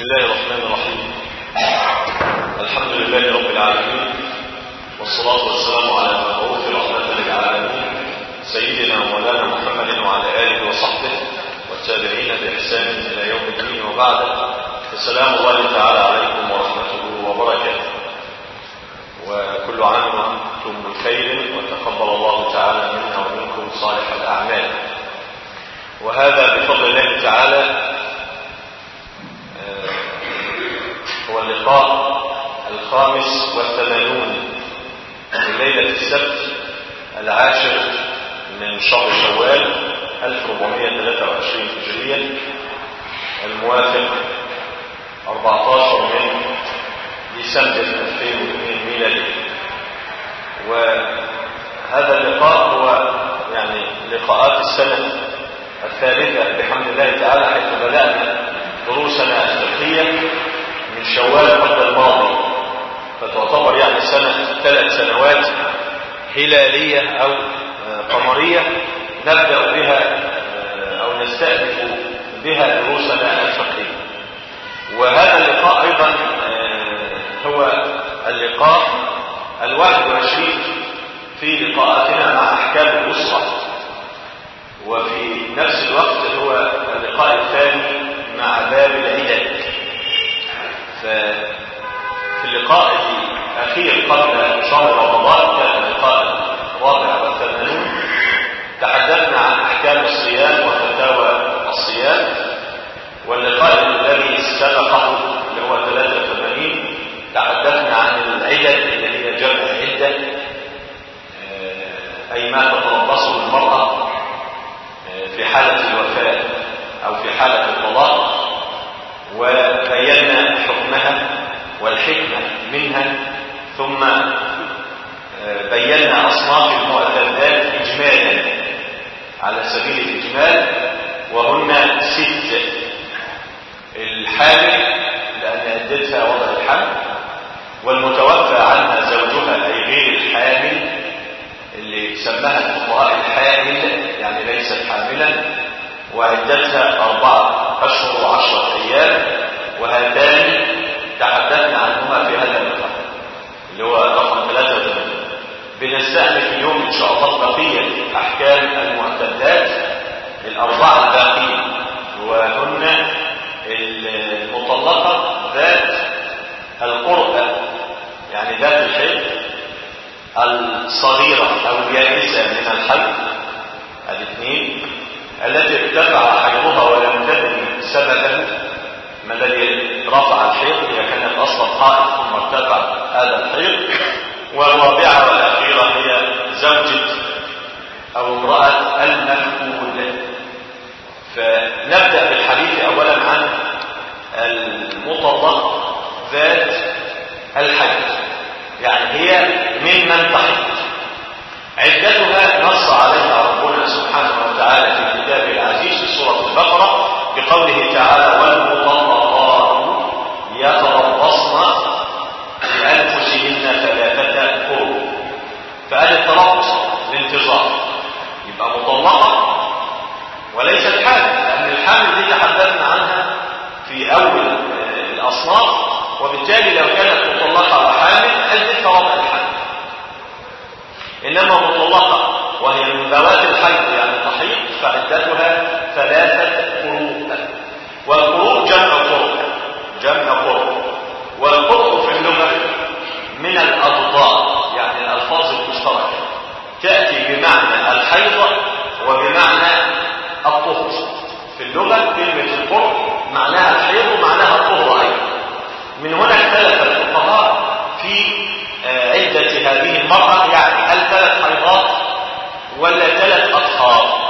الله الرحمن الرحيم الحمد لله رب العالمين والصلاة والسلام على المبعوث رحمة للعالمين سيدنا ومولانا محمد وعلى آله وصحبه والتابعين بإحسان إلى يوم الدين وبعد فسلام الله تعالى عليكم ورحمته وبركاته وكل عام وأنتم بخير وتقبل الله تعالى منا ومنكم صالح الأعمال وهذا بفضل الله تعالى هو اللقاء الخامس والثمانون من ليلة السبت العاشر من شهر شوال 1423 هجريا الموافق 14 من ديسمبر 2002 ميلادي وهذا اللقاء هو يعني لقاءات السنة الثالثة بحمد الله تعالى حيث بدأنا دروسنا الفقهية من شوال قبل الماضي فتعتبر يعني سنة ثلاث سنوات هلالية أو قمرية نبدأ بها أو نستأنف بها دروسنا الفقهية وهذا اللقاء أيضا هو اللقاء الواحد والعشرين في لقاءاتنا مع أحكام الأسرة وفي نفس الوقت هو اللقاء الثاني مع باب العدد ففي اللقاء الأخير قبل شهر رمضان كان اللقاء الرابع والثمانون تحدثنا عن أحكام الصيام وفتاوى الصيام واللقاء الذي سبقه اللي هو 83 تحدثنا عن العدد اللي هي جمع عدة أي ما تتربصه المرأة في حالة الوفاة أو في حالة الطلاق وبينا حكمها والحكمة منها ثم بينا أصناف المعتدات إجمالا على سبيل الإجمال وهن ست الحامل لأن عدتها وضع الحمل والمتوفى عنها زوجها أي غير الحامل اللي سماها الفقهاء الحامل يعني ليست حاملا وعدتها أربعة أشهر وعشرة أيام وهاتان تحدثنا عنهما في هذا اللقاء اللي هو رقم 83 بنستأنف اليوم إن شاء الله بقية أحكام المعتدات الأربعة الباقية وهن المطلقة ذات القرأة يعني ذات الحيض الصغيرة أو اليائسة من الحيض الاثنين التي ارتفع حيضها ولم تدري سببه ما الذي رفع الحيض هي كانت اصلا حائض ثم ارتفع هذا الحيض والرابعه والاخيره هي زوجة او امراه المفقود فنبدا بالحديث اولا عن المطلق ذات الحيض يعني هي ممن تحيض عدتها نص عليها ربنا سبحانه وتعالى في كتابه العزيز في سورة البقرة بقوله تعالى والمطلقات يتربصن بأنفسهن ثلاثة قرون فهذا التربص الانتظار يبقى مطلقة وليست حامل لأن الحامل دي تحدثنا عنها في أول الأصناف وبالتالي لو كانت مطلقة وحامل عدتها وضع الحامل إنما مطلقة وهي من ذوات الحيض يعني تحيض فعدتها ثلاثة قروء والقروء جمع قرء جمع قرء والقرء في اللغة من الأضداد يعني الألفاظ المشتركة تأتي بمعنى الحيض وبمعنى الطهر في اللغة كلمة القرء معناها الحيض ومعناها الطهر أيضا من هنا اختلف الفقهاء في عدة هذه المرأة يعني هل ثلاث حيضات ولا ثلاث أطهار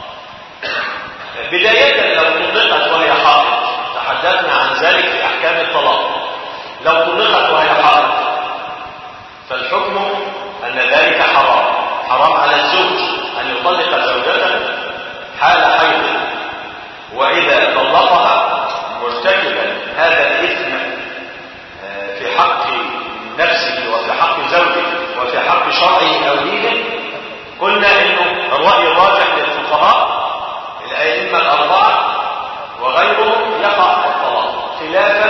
بداية لو طلقت وهي حائض تحدثنا عن ذلك في أحكام الطلاق لو طلقت وهي حائض فالحكم أن ذلك حرام حرام على الزوج أن يطلق زوجته حال حيض وإذا طلقها مرتكبا هذا الإثم في حق نفسه وفي حق زوجه وفي حق شرعه أو دينه قلنا انه الرأي الراجح للفقهاء الأئمة الأربعة وغيرهم يقع الطلاق خلافا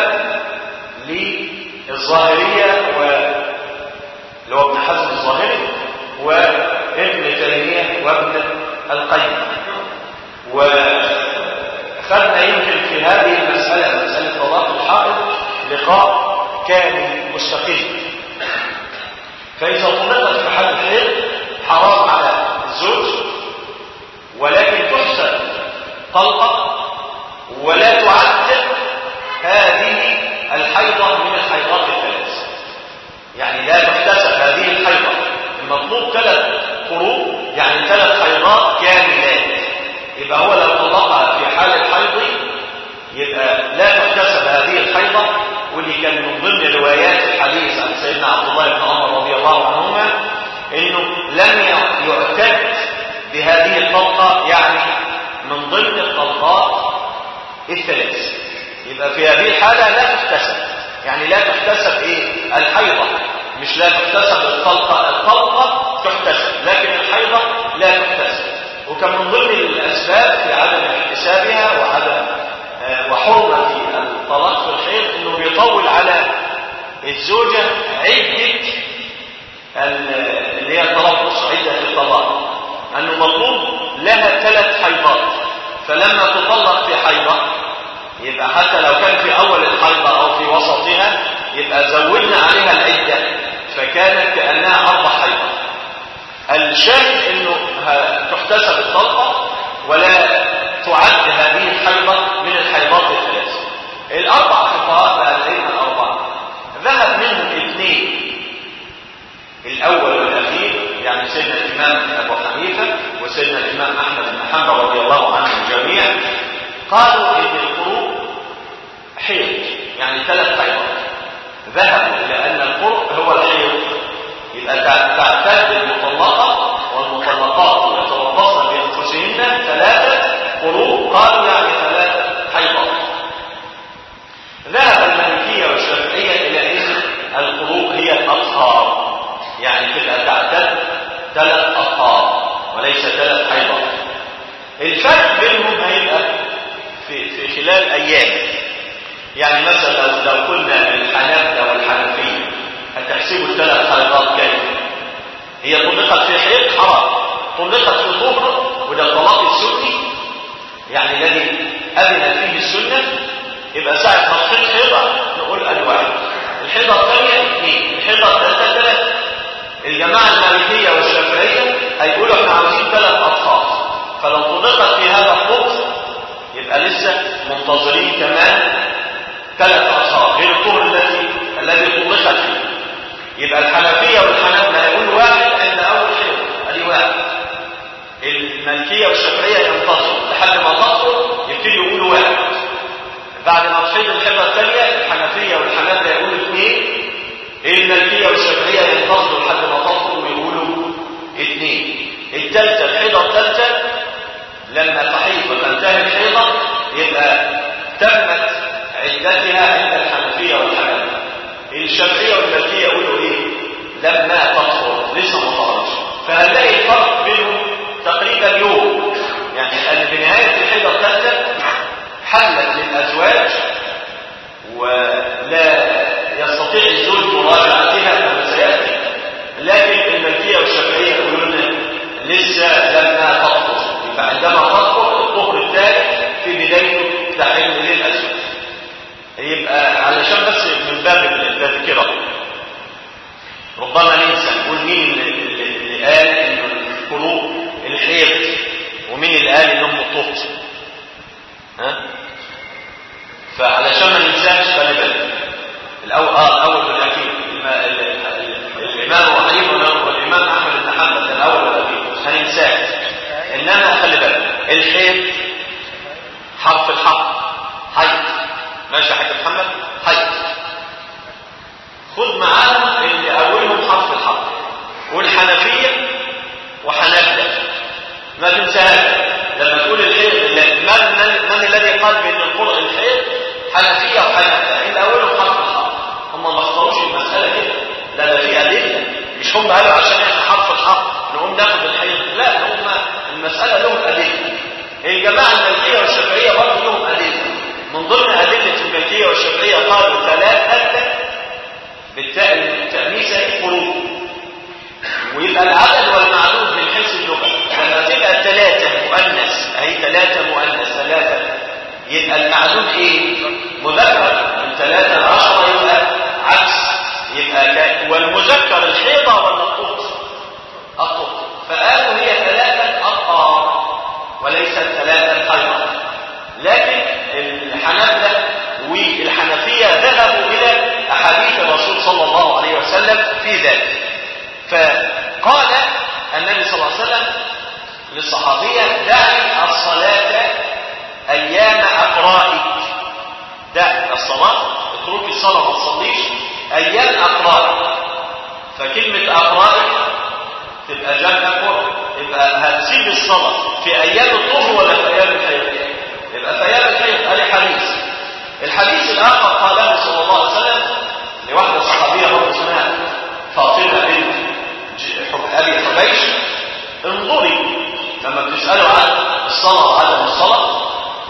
الظاهرية و اللي هو ابن حزم الظاهري وابن تيمية وابن القيم وخدنا يمكن في هذه المسألة مسألة طلاق الحائض لقاء كامل مستقل فإذا طلقت في حال الحيض حرام على الزوج ولكن تحسن طلقة ولا تعد هذه الحيضة من الحيضات الثلاث يعني لا تحتسب هذه الحيضة المطلوب ثلاث قروء يعني ثلاث حيضات كاملات يبقى هو لو طلقها في حال الحيض يبقى لا تحتسب هذه الحيضة واللي كان من ضمن روايات الحديث عن سيدنا عبد الله بن عمر رضي الله عنهما انه لم يعتد بهذه الطلقة يعني من ضمن الطلقات الثلاث يبقى في هذه الحالة لا تحتسب يعني لا تحتسب ايه الحيضة مش لا تحتسب الطلقة الطلقة تحتسب لكن الحيضة لا تحتسب وكان من ضمن الأسباب في عدم احتسابها وعدم آه وحرمة الطلاق في الحيض انه بيطول على الزوجة عدة اللي هي التربص عدة الطلاق انه مطلوب لها ثلاث حيضات فلما تطلق في حيضة يبقى حتى لو كان في اول الحيضة او في وسطها يبقى زودنا عليها العدة فكانت كأنها اربع حيضات الشاهد انه تحتسب الطلقة ولا تعد هذه الحيضة من الحيضات الثلاث الاربع فقهاء بقى الائمه الاربعه ذهب منهم اثنين الاول والاخير يعني سيدنا الامام ابو حنيفه وسيدنا الامام احمد بن حنبل رضي الله عنهم جميعا قالوا ان القروء حيض يعني ثلاث حيضات ذهبوا الى ان القرء هو الحيض يبقى تعتد المطلقه والمطلقات يتربصن بانفسهن ثلاثه قروء قالوا يعني ثلاثه حيضات ذهب المالكية والشافعية إلى أن القروء هي الأطهار يعني تبقى تعتد ثلاث أطهار وليس ثلاث حيضات الفرق بينهم هيبقى في, في خلال أيام يعني مثلا لو قلنا الحنابلة والحنفية هتحسبوا الثلاث حيضات كيف هي طلقت في حيض حرام طلقت في طهر وده الطلاق السني يعني الذي أذنت فيه السنة يبقى ساعة ما تحيض حيضة نقول أنواع الحيضة الثانية اثنين الحيضة الثالثة ثلاثة الجماعة المالكية والشافعية هيقولوا احنا عاوزين ثلاث أطفال فلو طلقت في هذا الطهر يبقى لسه منتظرين كمان ثلاث أطفال غير الطهر الذي الذي طلقت فيه يبقى الحنفية والحنابلة هيقولوا واحد عند أول حيض أدي واحد المالكية والشافعية ينتظروا لحد ما تطهر يبتدي يقولوا واحد بعد ما تحيض الحيضة الثانية الحنفية والحنابلة يقولوا اثنين المالكية والشافعية ينتظروا لحد ما تطهر ويقولوا اثنين الثالثة الحيضة الثالثة لما تحيض وتنتهي الحيضة يبقى تمت عدتها عند الحنفية والحنابلة الشافعية والمالكية يقولوا ايه لما تطهر لسه ما طهرتش فهنلاقي الفرق بينهم تقريبا يوم يعني ان بنهاية الحيضة الثالثة حلت للأزواج ولا يستطيع الزوج مراجعتها كما سيأتي لكن الملكية والشافعية يقولون لسه لما تطهر فعندما تطهر الطهر الثالث في بدايته تحل للأزواج يبقى علشان بس من باب التذكرة ربما ننسى نقول مين اللي, اللي قال ان القلوب الحيض ومين اللي قال انهم الطهر ها فعلشان ما ننساش خلي بالك الاول اه الاول والاخير الامام ابو حنيفه والامام احمد بن حنبل الاول والاخير هننساه انما خلي بالك الحيض حرف الحق حيض ماشي يا حاج محمد حيض خد معاهم اللي اولهم حرف الحق والحنفيه وحنبله ما تنساهاش لما تقول الحيض من, من, من الذي قال بان القرء الحيض حنفيه وحنبله عند اولهم حرف الحق هم ما اختاروش المساله كده لا ده في ادله مش هم قالوا عشان احنا حرف الحق نقوم ناخد الحيض لا هم المساله لهم ادله الجماعه المالكيه والشافعيه برضه لهم ادله من ضمن ادله المالكيه والشافعيه قالوا ثلاثه الكنيسة قلوب ويبقى العدد والمعدود من حيث اللغة لما تبقى ثلاثة مؤنث أي ثلاثة مؤنث ثلاثة يبقى المعدود إيه؟ مذكر من ثلاثة لعشرة يبقى عكس يبقى ك... والمذكر الحيضة ولا الطهر؟ الطهر فقالوا هي ثلاثة أطهار وليست ثلاثة حيضة لكن الحنابلة والحنفية ذهبوا إلى أحاديث الرسول صلى الله عليه وسلم في ذلك فقال النبي صلى الله عليه وسلم للصحابية دعي الصلاة أيام أقرائك دع الصلاة اتركي الصلاة ما تصليش أيام أقرائك فكلمة أقرائك تبقى جمع قرء يبقى هتسيب الصلاة في أيام الطهر ولا في أيام الحيض يبقى في أيام الحيض قال حديث الحديث الآخر قاله صلى الله عليه وسلم لواحدة صحابية برضه اسمها فاطمة بنت أبي حبيش انظري لما بتسألوا عن الصلاة وعدم الصلاة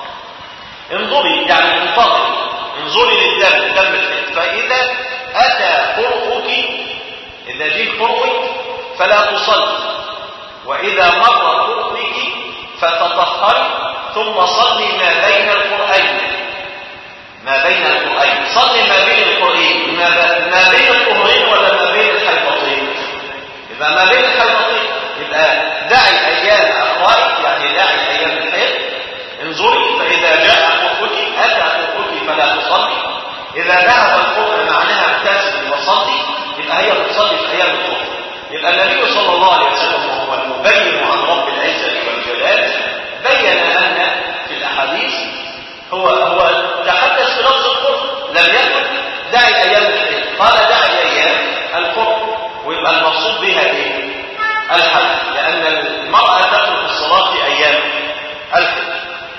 انظري يعني انتظري انظري للدم دم الحيض فإذا أتى قرؤك إذا جيك قرؤك فلا تصلي وإذا مر قرؤك فتطهري ثم صلي ما بين القرآن ما بين القرآن صلي ما بين القرآن ما, ما بين الطهرين ولا ما بين الحيضتين يبقى ما بين الحيضتين يبقى دعي أيام أقرائك يعني دعي أيام الحيض انظري فإذا جاء قرؤك أتى قرؤك فلا تصلي إذا ذهب القرء معناها اغتسل وصلي يبقى هي تصلي في أيام الطهر يبقى النبي صلى الله عليه وسلم وهو المبين عن رب العزة والجلال بين أن في الأحاديث هو هو تحدث في لفظ القرب لم يقل دعي أيام الحيض قال دعي أيام القرب ويبقى المقصود بها إيه؟ الحج لأن المرأة تترك الصلاة في أيام الحج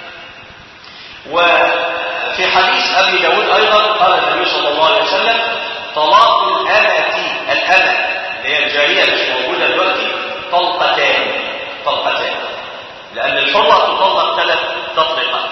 وفي حديث أبي داود أيضا قال النبي صلى الله عليه وسلم طلاق الأمة الأمة اللي هي الجارية مش موجودة دلوقتي طلقتان طلقتان لأن الحرة تطلق ثلاث تطليقات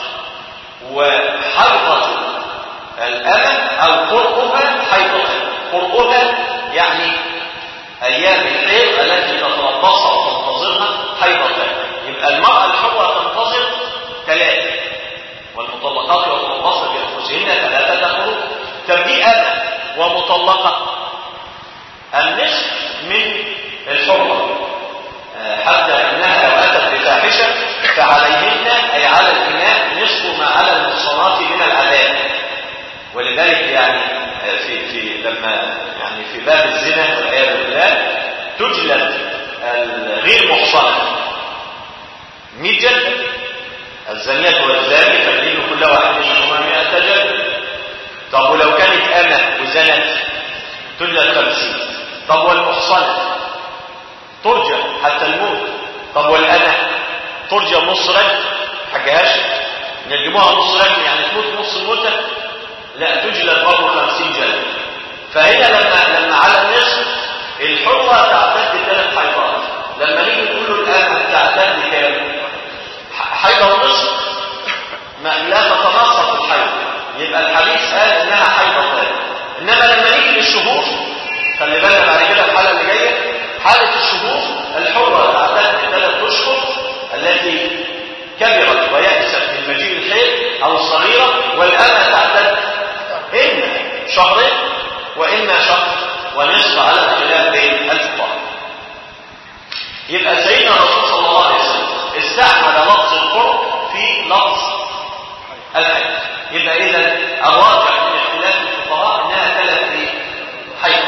وحيضة الأمة أو قرؤها حيضة قرؤها يعني أيام الحيض التي تتربصها وتنتظرها حيضتان يبقى المرأة الحرة تنتظر ثلاثة والمطلقات يتربصن بأنفسهن ثلاثة قروء طب دي أمة ومطلقة النصف من الحرة حتى انها لو اتت بفاحشه فعليهن اي على الاناء نصف ما على المحصنات من العذاب ولذلك يعني في في لما يعني في باب الزنا والعياذ بالله تجلد الغير محصنه 100 جلده الزانيه والزاني فالدين كل واحد منهما 100 جلده طب ولو كانت انا وزنت تجلد 50 طب والمحصنه ترجى حتى الموت طب والأنا ترجى نص رجل حاجهاش نجموها نص رجل يعني تموت نص الموتة لا تجلد برضه 50 جلد فهنا لما لما على النصف الحرة تعتد ثلاث حيضات لما نيجي نقول له الآن تعتد كام؟ حيضة ونصف ما لا تتناصف الحيض يبقى الحديث قال انها حيضتان انما لما نيجي للشهور خلي بالنا بعد كده الحاله اللي جايه حالة الشهور الحرة تعتد ثلاث أشهر التي كبرت ويأست من مجيء الحيض أو الصغيرة والأمة تعتد إما شهرين وإما شهر ونصف على الخلاف بين الفقهاء يبقى سيدنا الرسول صلى الله عليه وسلم استعمل لفظ القرب في لفظ الحج يبقى إذا الراجع من اختلاف الفقهاء إنها ثلاث حيض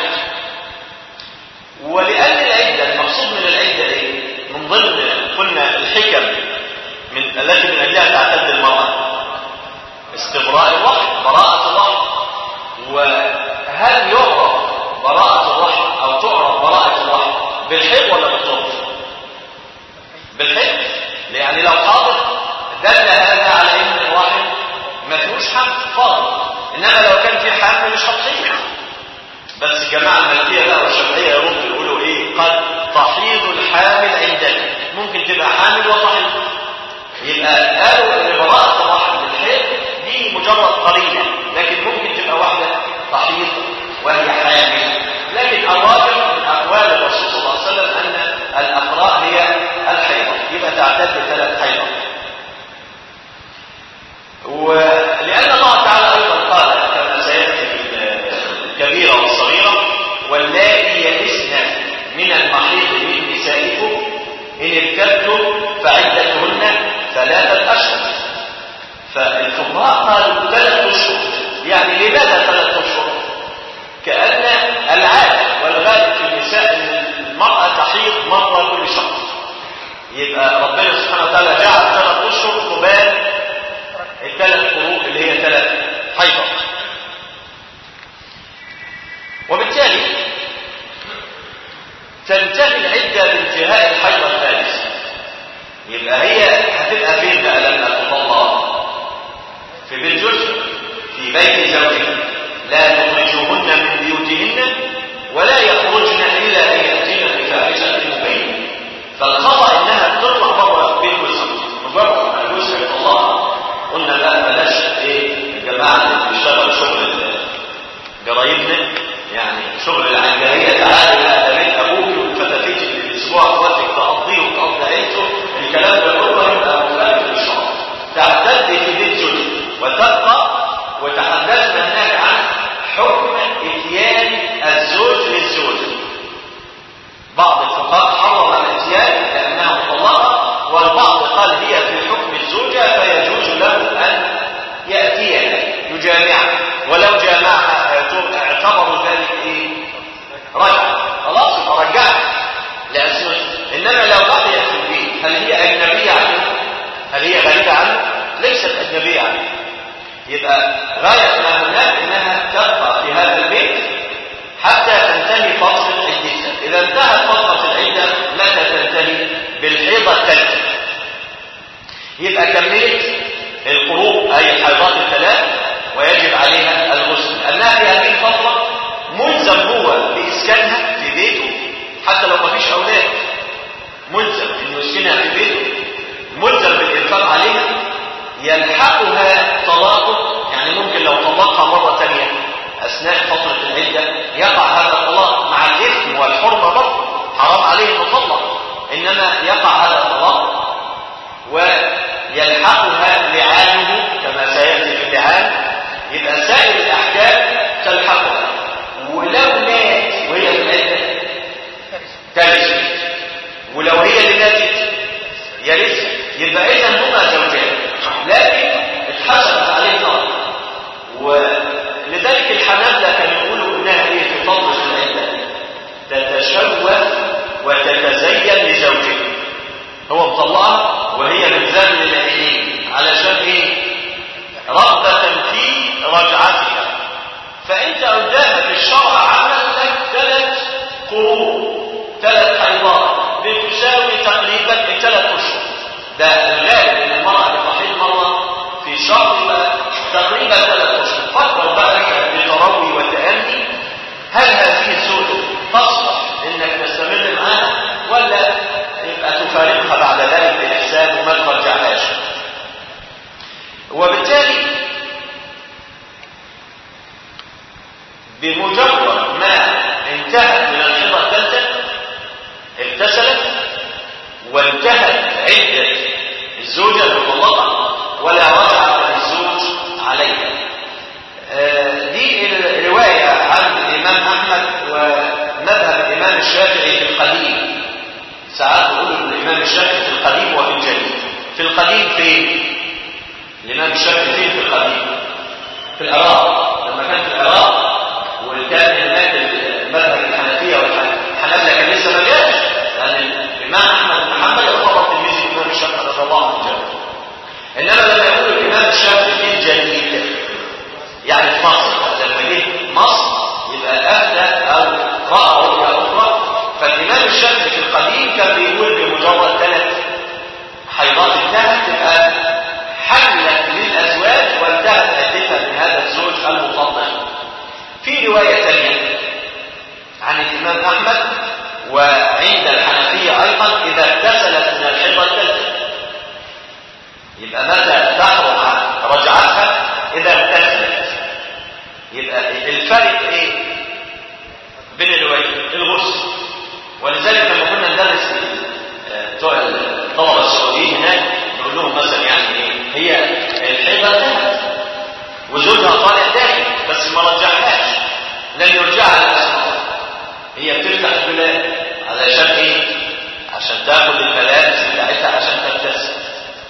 ولأن العدة المقصود من العدة إيه؟ من ضمن قلنا الحكم من التي من أجلها تعتد المرأة استبراء الرحم براءة الرحم وهل يعرف براءة الرحم أو تعرف براءة الرحم بالحيض ولا بالطهر؟ بالحيض يعني لو حاضر دل هذا على ان الرحم ما فيهوش حمل فاضل انما لو كان في حمل مش هتحيض بس الجماعة المالكية بقى والشافعية يردوا يقولوا ايه قد تحيض الحامل عندنا ممكن تبقى حامل وتحيض يبقى قالوا ان براءة الرحم بالحيض دي مجرد قرينة لكن ممكن تبقى واحدة تحيض وهي حامل لكن الراجح ثلاثة أشهر فالفقهاء قالوا ثلاثة أشهر يعني لماذا ثلاثة أشهر؟ كأن العادة والغالب في النساء أن المرأة تحيض مرة كل شهر يبقى ربنا سبحانه وتعالى جعل ثلاث أشهر قبال الثلاث قروء اللي هي ثلاث حيضات وبالتالي تنتهي العدة بانتهاء الحيضة الثالثة يبقى هي هتبقى فين بقى لما تطلق في بيت زوجها في بيت زوجها لا تخرجوهن من بيوتهن ولا يخرجن الا ان ياتين بفاحشه مبينه فالخطا انها تطلع بره بيت وزوجها مجرد ما جوزها يطلقها قلنا لا بلاش ايه الجماعه اللي بيشتغلوا شغل جرايمنا يعني شغل العنجهيه تعالى لا ده بيت ابوك والفتافيت اللي الاسبوع اخواتك تقضيه وتقضي عيلته الكلام ده كله يبقى مخالف للشرع تعتد في بيت زوجها وتبقى وتحدثنا هناك عن حكم اتيان الزوج للزوجه بعض الفقهاء حرم الاتيان لانها مطلقه والبعض قال هي في حكم الزوجه فيجوز له ان ياتيها يجامعها ولو جامعها اعتبروا ذلك ايه رجع خلاص يبقى رجعها لأسمه انما لو بقيت في البيت هل هي اجنبيه عنه هل هي غريبه عنه ليست اجنبيه عنه يبقى غايه ما هناك انها تبقى في هذا البيت حتى تنتهي فتره عدتها اذا انتهت فتره العده متى تنتهي بالحيضه الثالثه يبقى كملت القروء اي الحيضات الثلاث ويجب عليها الغسل انها في هذه الفتره ملزم هو باسكانها في بيته حتى لو ما فيش اولاد ملزم انه يسكنها في بيته ملزم بالانفاق عليها يلحقها طلاقه يعني ممكن لو طلقها مره ثانيه اثناء فتره العده يقع هذا الطلاق مع الاثم والحرمه برضه حرام عليه انه طلق انما يقع هذا الطلاق ويلحقها لعانه كما سياتي في اللعان يبقى سائر الاحكام تلحقها ولو مات وهي في العده ترث ولو هي اللي ماتت يرثها يبقى اذا هما زوجان لكن اتحسبت عليه نار ولذلك الحنابلة كانوا يقولوا انها ايه في فترة العدة تتشوه وتتزين لزوجها هو مطلعها وهي من زمن العينين علشان ايه رغبة في رجعتها فانت قدامك الشرع عمل لك ثلاث قرون ثلاث حيضات بتساوي تقريبا ثلاث اشهر ده الغالب ان المرأة بتحيض مرة في شهر يبقى تقريبا ثلاث اشهر فكر بقى بتروي وتأني هل هذه الزوجة تصلح انك تستمر معاها ولا يبقى تفارقها بعد ذلك بإحسان وما ترجعهاش وبالتالي بمجرد ما انتهت من الحيضة الثالثة اغتسلت وانتهت عدة الزوجة المطلقة ولا رجعة للزوج عليها آه دي الرواية عن الإمام أحمد ومذهب الإمام الشافعي في القديم ساعات يقولوا الإمام الشافعي في القديم وفي الجديد في القديم فين؟ الإمام الشافعي فين في القديم؟ في العراق لما كان في العراق وكان هناك المذهب الحنفية والحنابلة كان لسه ما جاش لأن الإمام أحمد بن حنبل يعتبر تلميذ الإمام الشافعي رضي الله عنه إنما لما يقول الإمام الشافعي في الجديد يعني في مصر لما جه مصر يبقى أهدى أو رأى رؤية أخرى فالإمام الشافعي في القديم كان بيقول بمجرد ثلاث حيضات انتهت تبقى حلت للأزواج وانتهت عدتها من هذا الزوج المطلق في رواية ثانية عن الإمام أحمد وعند الحنفية أيضا إذا اغتسلت من الحيضة الثالثة يبقى متى تحرم رجعتها إذا اغتسلت يبقى الفرق إيه بين الروايتين الغسل ولذلك لما كنا ندرس بتوع الطلبة السعوديين هناك نقول لهم مثلا يعني إيه هي الحيضة انتهت وزوجها طالع داخل بس ما رجعهاش لن يرجعها للأسماء هي بتفتح البلاد علشان ايه عشان تاخد الملابس بتاعتها عشان تغتسل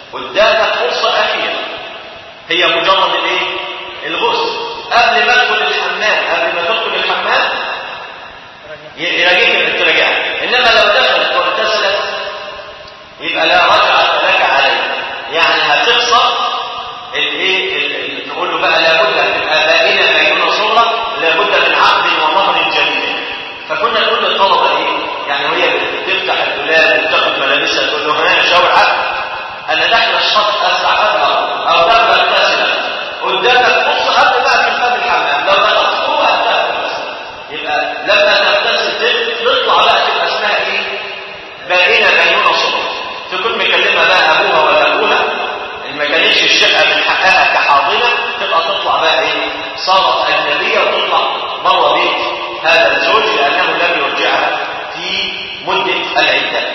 قدامك فرصة أخيرة هي مجرد الايه الغسل قبل ما ادخل الحمام قبل ما تدخل الحمام يراجعك انك تراجعها انما لو دخلت واغتسلت يبقى لا رجعة لك عليه يعني هتخسر الايه نقول له بقى لابد تبقى بائنه بينونه صغرى لابد من عقد ومهر جميل فكنا نقول للطلبه ايه يعني وهي بتفتح الدولاب وتاخد ملابسها تقول له ها شاور عقد انا داخل الشط استحملها او داخل اغتسل قدامك فرصه قبل بقى في باب الحمام لو دخلت جوه هتغتسل يبقى لما تغتسل تطلع بقى تبقى اسمها ايه بائنه بينونه صغرى تكون مكلمه بقى ابوها ولا ابوها ما كانتش الشقه من حقها كحاضنه تبقى تطلع بقى ايه صارت اجنبيه وتطلع بره بيت هذا الزوج لانه لم يرجعها في مده العده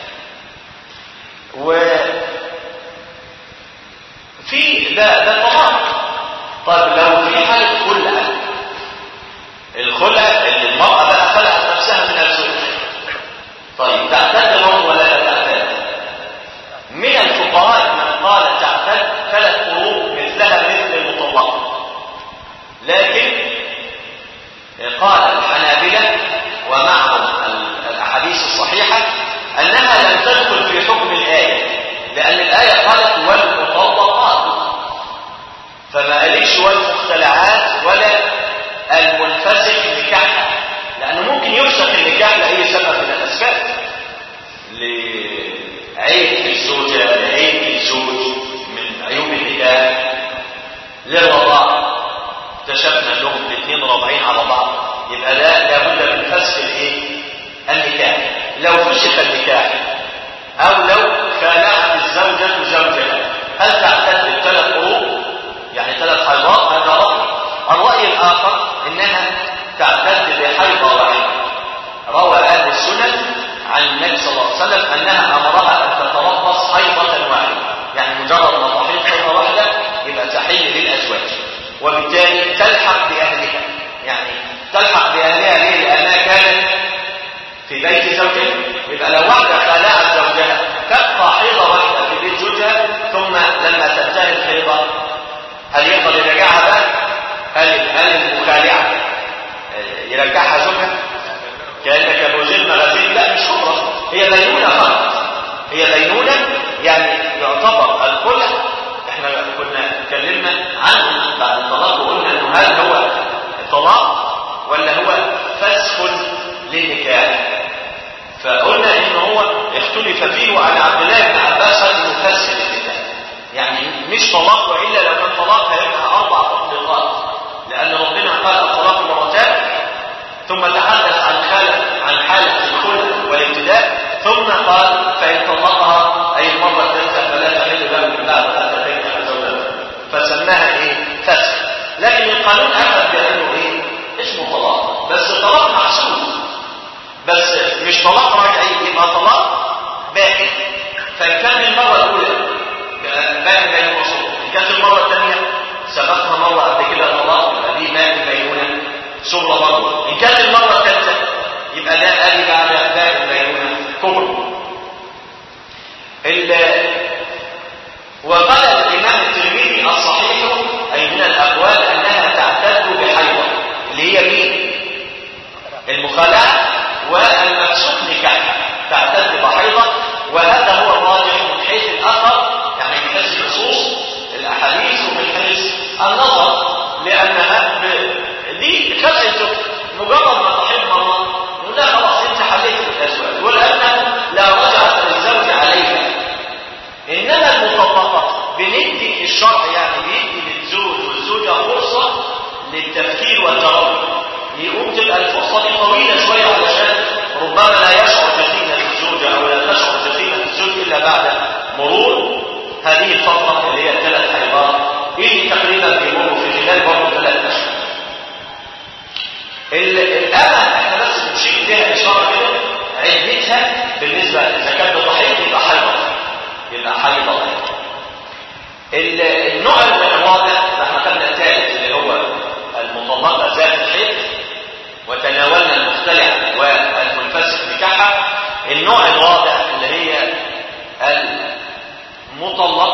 و في ده ده طلاق طيب لو في حاله خلع الخلع اللي المراه بقى خلعت نفسها من الزوج طيب تعتد برضه ولا لا تعتد من الفقهاء من قال تعتد ثلاث قروء مثلها مثل المطلقه لكن قال الحنابلة ومعهم الأحاديث الصحيحة أنها لم تدخل في حكم الآية لأن الآية قالت والمطلقات فما قالتش والمختلعات ولا المنفسخ نكاحها لأنه ممكن يفسخ النكاح لأي سبب من الأسباب لعيب في الزوجة لعيب في الزوج من عيوب النكاح للرضاعة اكتشفنا انهم الاثنين رابعين على بعض يبقى لا لابد من فسخ الايه النكاح لو فسخ النكاح او لو خالعت الزوجة زوجها هل تعتد بثلاث قروء يعني ثلاث حيضات هذا رأي الرأي الآخر انها تعتد بحيضة واحدة روى أهل السنن عن النبي صلى الله عليه وسلم أنها أمرها أن تتربص حيضة واحدة يعني مجرد ما تحيض حيضة واحدة يبقى تحل للأزواج وبالتالي تلحق بأهلها يعني تلحق بأهلها ليه؟ لأنها كانت في بيت زوجها يبقى لو واحدة خلعت زوجها تبقى حيضة واحدة في بيت زوجها ثم لما تنتهي الحيضة هل يقدر يرجعها بقى؟ هل هل المخالعة يرجعها زوجها؟ كأنك ابو زيد مغازيل لا مش خبرة هي بينونة فقط هي بينونة يعني يعتبر الخلع احنا كنا اتكلمنا عنه بعد الطلاق وقلنا انه هل هو طلاق ولا هو فسخ للنكاح فقلنا ان هو اختلف فيه وعن عبد الله بن عباس انه فسخ للنكاح يعني مش طلاق والا لو كان طلاق هيبقى اربع تطليقات لان ربنا قال الطلاق مرتان ثم تحدث عن حاله عن حاله الخلع والابتداء ثم قال فان طلقها اي المره الثالثه فلا تحل له من بعد حتى تنكح زوجها فسماها ايه فسخ لكن القانون اخذ بانه ايه اسمه طلاق بس طلاق محسوب بس مش طلاق رجعي يبقى طلاق باقي فان كان المره الاولى باقي بين الوصول ان كانت المره الثانيه سبقها مره قبل كده طلاق يبقى دي باقي بينونه صغرى برضه ان كانت المره الثالثه يبقى ده ادي بعد باقي بينونه كبرى وقال الامام الترمذي الصحيح اي من الاقوال انها تعتد بحيضه اللي هي مين المخالعه والمفسوق نكاح تعتد بحيضه وهذا هو الراجح من حيث الاثر يعني من حيث نصوص الاحاديث ومن حيث النظر لانها ب... دي خلع الزوج مجرد ما تحيض مره نقول لها خلاص انت حليت الازواج ولانه لا رجعه للزوج عليها انما المطلقات بندي الشرع يعني بيدي للزوج والزوجه فرصه للتفكير والتردد يقوم تبقى الفرصه دي طويله شويه علشان ربما لا يشعر بقيمه الزوجه او لا تشعر بقيمه الزوج الا بعد مرور هذه الفتره اللي هي الثلاث حيضات اللي تقريبا بيمروا في خلال برضه ثلاث اشهر. الامل احنا بس بنشير بها اشاره كده عدتها بالنسبه اذا كانت بتحيض يبقى حيضه يبقى حيضه النوع الرابع احنا خدنا الثالث اللي هو المطلقه ذات الحيض وتناولنا المختلع والمنفسخ نكاحها النوع الرابع اللي هي المطلقه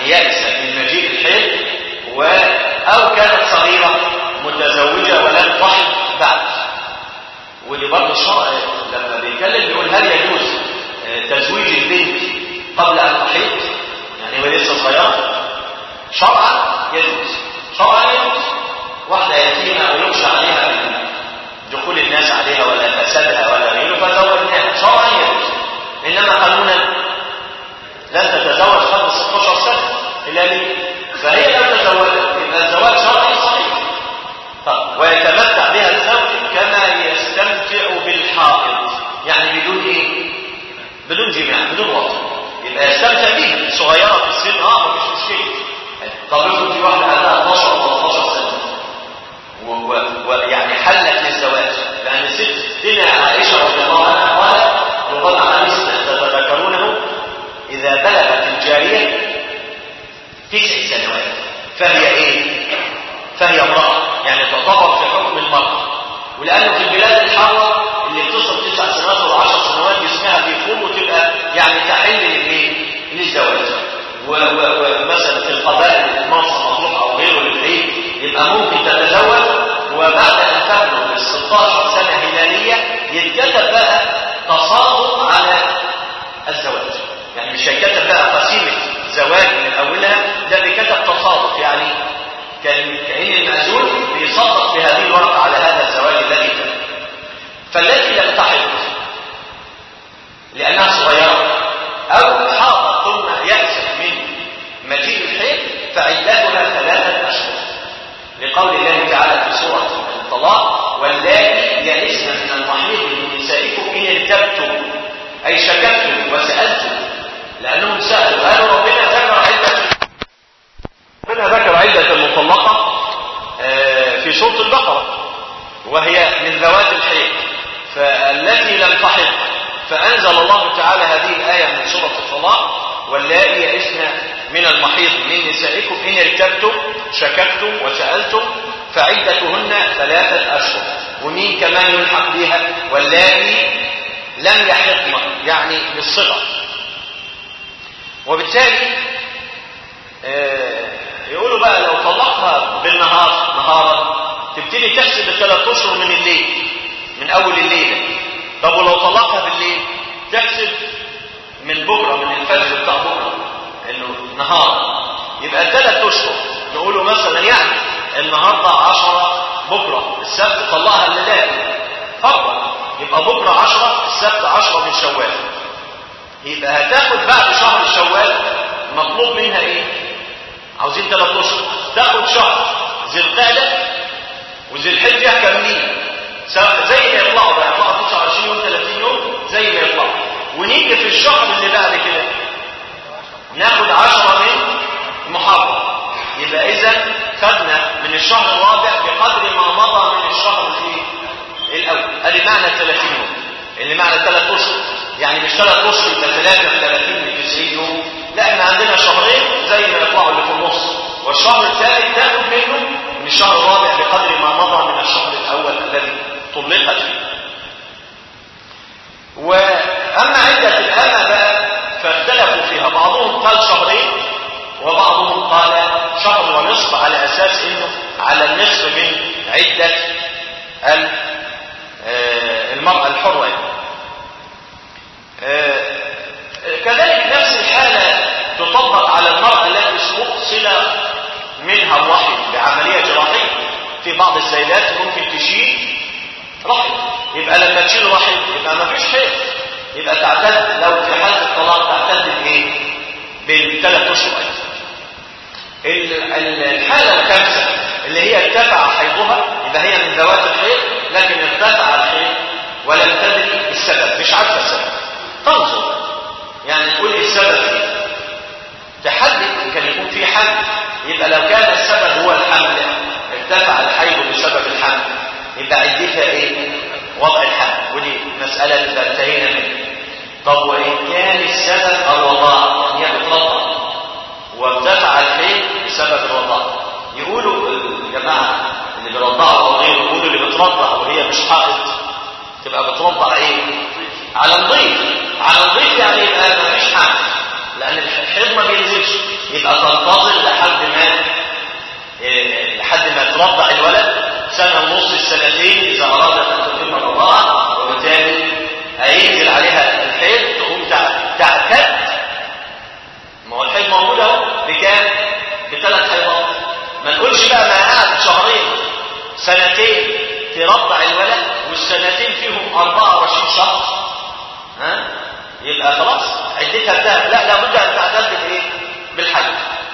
يأس من مجيء الحيض و أو كانت صغيرة متزوجة ولم تحض بعد ودي برضه الشرع لما بيتكلم بيقول هل يجوز تزويج البنت قبل أن تحيض يعني وهي لسه صغيرة شرعا يجوز شرعا يجوز واحدة يتيمة أو يخشى عليها من دخول الناس عليها ولا فسادها ولا غيره فزوجناها شرعا يجوز إنما قانونا لن تتزوج قبل 16 سنة إلا ليه؟ فهي لو تزوجت يبقى الزواج شرعي صحيح طب ويتمتع بها الزوج كما يستمتع بالحائض يعني بدون ايه؟ بدون جماع بدون وطن يبقى يستمتع بيها صغيرة في السن اه مفيش مشكلة طب افرض في واحدة عندها 12 او 13 سنة ويعني حلت للزواج لأن ستنا عائشة رضي الله عنها قالت وقال حديث تتذكرونه إذا بلغت الجارية تسع سنوات فهي إيه؟ فهي امرأة يعني تعتبر في حكم المرأة ولأنه في البلاد الحارة اللي بتصل تسع سنوات أو 10 سنوات جسمها بيفور وتبقى يعني تحل للإيه؟ للزواج ومثلا في القبائل مرسى مطروح أو غيره للعيد يبقى ممكن تتزوج وبعد أن تبلغ ال 16 سنة هلالية يتكتب بقى تصادق على الزواج يعني مش هيكتب بقى قسيمة زواج من أولها ده بيكتب تصادق يعني كان كأن المأذون بيصدق بهذه الورقة على هذا الزواج الذي تم فالتي لم تحض لأنها صغيرة أو حاضت ثم يأسف من مجيء الحيض فعدتها ثلاثة أشهر لقول الله تعالى في سورة الطلاق واللاتي يئسن من المحيض من نسائكم إن ارتبتم أي شككتم وسألتم لأنهم سألوا قالوا ربنا ذكر عدة ربنا ذكر عدة المطلقة في سورة البقرة وهي من ذوات الحيض فالتي لم تحض فأنزل الله تعالى هذه الآية من سورة الطلاق واللائي يئسن من المحيض من نسائكم إن ارتبتم شككتم وسألتم فعدتهن ثلاثة أشهر ومين كمان يلحق بها واللائي لم يحضن يعني بالصغر وبالتالي آه يقولوا بقى لو طلقها بالنهار نهارا تبتدي تحسب الثلاث اشهر من الليل من اول الليله طب ولو طلقها بالليل تحسب من بكره من الفجر بتاع بكره انه نهار يبقى ثلاث اشهر نقوله مثلا يعني النهارده 10 بكره السبت طلقها الليل فرضا يبقى بكره 10 السبت 10 من شوال يبقى هتاخد بعد شهر شوال مطلوب منها ايه عاوزين ثلاث اشهر تاخد شهر ذي القعده وذي الحجه كاملين زي ما يطلعوا بقى يطلعوا 29 يوم 30 يوم زي ما يطلعوا ونيجي في الشهر اللي بعد كده ناخد 10 من محرم يبقى اذا خدنا من الشهر الرابع بقدر ما مضى من الشهر الايه الاول ادي معنى 30 يوم اللي معنى 3 اشهر يعني مش 3 اشهر يبقى 33 من 90 يوم لا احنا عندنا شهرين زي ما يطلعوا اللي في النص والشهر الثالث تاخد منه من الشهر الرابع بقدر ما مضى من الشهر الاول الذي طلقت فيه واما عده الامه بقى فاختلفوا فيها بعضهم قال شهرين وبعضهم قال شهر ونصف على اساس انه على النصف من عده المراه الحره كذلك نفس الحالة تطبق على المرأة التي استؤصل منها الرحم بعملية جراحية في بعض السيدات ممكن تشيل رحم يبقى لما تشيل رحم يبقى ما فيش حيض يبقى تعتد لو في حالة الطلاق تعتد بايه؟ بالثلاث اشهر الحالة الخامسة اللي هي ارتفع حيضها يبقى هي من ذوات الحيض لكن ارتفع الحيض ولم تدري السبب مش عارفه السبب تنظر يعني تقول ايه السبب ايه تحدد كان يكون في حمل يبقى لو كان السبب هو الحمل ارتفع الحيض بسبب الحمل يبقى عدتها ايه وضع الحمل ودي مسألة اللي انتهينا منها طب وإن كان السبب الرضاع يعني هي بترضع وارتفع الحيض بسبب الرضاع يقولوا الجماعة اللي بيرضعوا وغيره يقولوا اللي بترضع وهي مش حائض تبقى بترضع ايه على نظيف على نظيف يعني يبقى ما فيش حمل لان الحيض ما بينزلش يبقى تنتظر لحد ما إيه، لحد ما ترضع الولد سنة ونص السنتين إذا أرادت أن تتم الرضاعة وبالتالي هينزل عليها الحيض تقوم تع- تعتد ما هو الحيض موجود اهو بكام؟ بثلاث حيضات ما نقولش بقى ما قعد شهرين سنتين ترضع الولد والسنتين فيهم 24 شهر ها؟ يبقى خلاص عدتها انتهت لا لابد ان تعتد بايه؟ بالحيض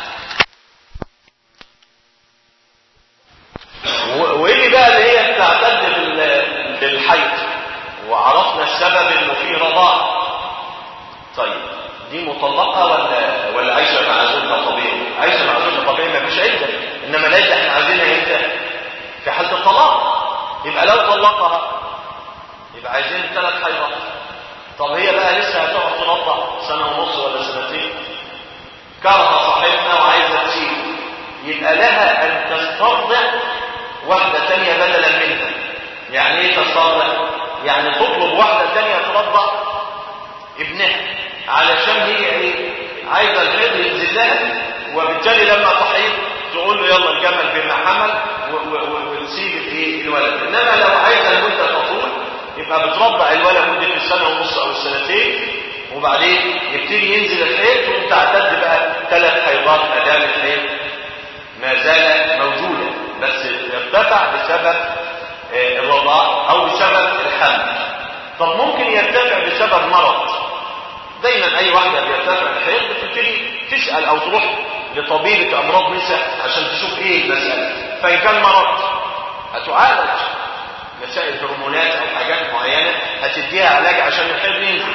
و- وايه بقى اللي هي بتعتد بال- بالحيض وعرفنا السبب انه فيه رضاعه طيب دي مطلقه ولا ولا عايشه مع زوجها طبيعي عايشه مع زوجها طبيعي ما فيش عده انما العده احنا عايزينها امتى في حاله الطلاق يبقى لو طلقها يبقى عايزين ثلاث حيضات طب هي بقى لسه هتقعد ترضع سنه ونص ولا سنتين كره صاحبنا وعايزه تسيبه يبقى لها ان تسترضع واحده ثانيه بدلا منها يعني ايه تسترضع يعني تطلب واحده ثانيه ترضع ابنها علشان هي ايه عايزه الحيض ينزل لها وبالتالي لما تحيض تقول له يلا الجمل بما حمل و- و- و- ونسيب الايه الولد انما لو عايزه المده تطول يبقى بترضع الولد مده السنه ونص او السنتين وبعدين يبتدي ينزل الحيض وانت تعتد بقى ثلاث حيضات ما دام الحيض ما زال موجودا بس يرتفع بسبب آه، الرضاع او بسبب الحمل طب ممكن يرتفع بسبب مرض دايما اي واحده بيرتفع الحيض بتبتدي تسال او تروح لطبيبه امراض نساء عشان تشوف ايه المساله فان كان مرض هتعالج مسائل هرمونات او حاجات معينه هتديها علاج عشان الحيض ينزل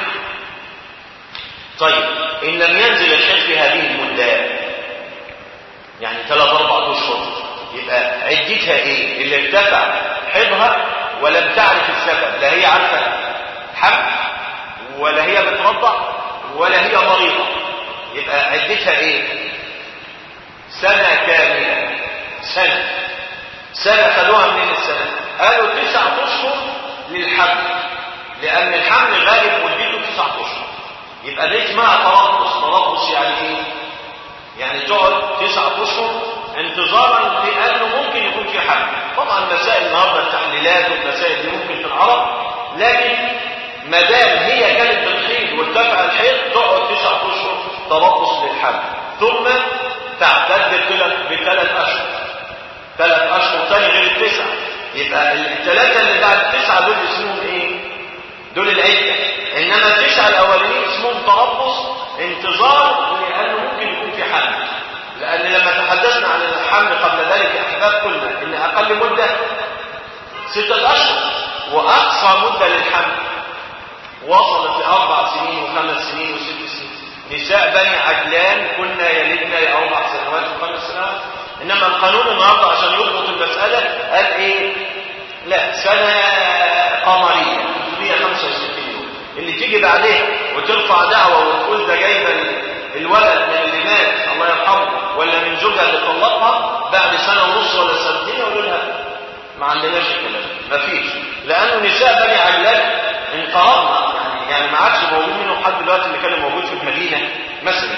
طيب ان لم ينزل الحيض في هذه المده يعني ثلاث اربع اشهر يبقى عدتها ايه اللي ارتفع حيضها ولم تعرف السبب لا هي عارفه حمل ولا هي بترضع ولا هي مريضه يبقى عدتها ايه سنه كامله سنه سنه خدوها من السنه قالوا تسعة اشهر للحمل لان الحمل غالب مدته تسعة اشهر يبقى دي اسمها تربص تربص يعني ايه يعني تقعد تسعة اشهر انتظارا لانه ممكن يكون في حمل طبعا مسائل النهارده التحليلات والمسائل دي ممكن تنعرض لكن ما دام هي كانت بتحيض وارتفع الحيض تقعد تسعة اشهر تربص للحمل ثم تعتد بثلاث بثلاث اشهر ثلاث اشهر ثاني غير التسعه يبقى الثلاثه اللي بعد التسعه دول اسمهم ايه؟ دول العده انما التسعه الاولانيين اسمهم تربص انتظار لانه ممكن يكون في حمل لان لما تحدثنا عن الحمل قبل ذلك يا احباب قلنا ان اقل مده سته اشهر واقصى مده للحمل وصلت لاربع سنين وخمس سنين وست سنين نساء بني عجلان كنا يلدن لاربع سنوات وخمس سنوات انما القانون النهارده عشان يضبط المساله قال ايه لا سنه قمريه 365 يوم اللي تيجي بعدها وترفع دعوه وتقول ده جايبه الولد من اللي مات الله يرحمه ولا من زوجها اللي طلقها بعد سنه ونص ولا سنتين يقول لها ما عندناش الكلام ده مفيش لانه نساء بني عجلان انقرضنا يعني يعني ما عادش موجود منهم حد دلوقتي اللي كان موجود في المدينه مثلا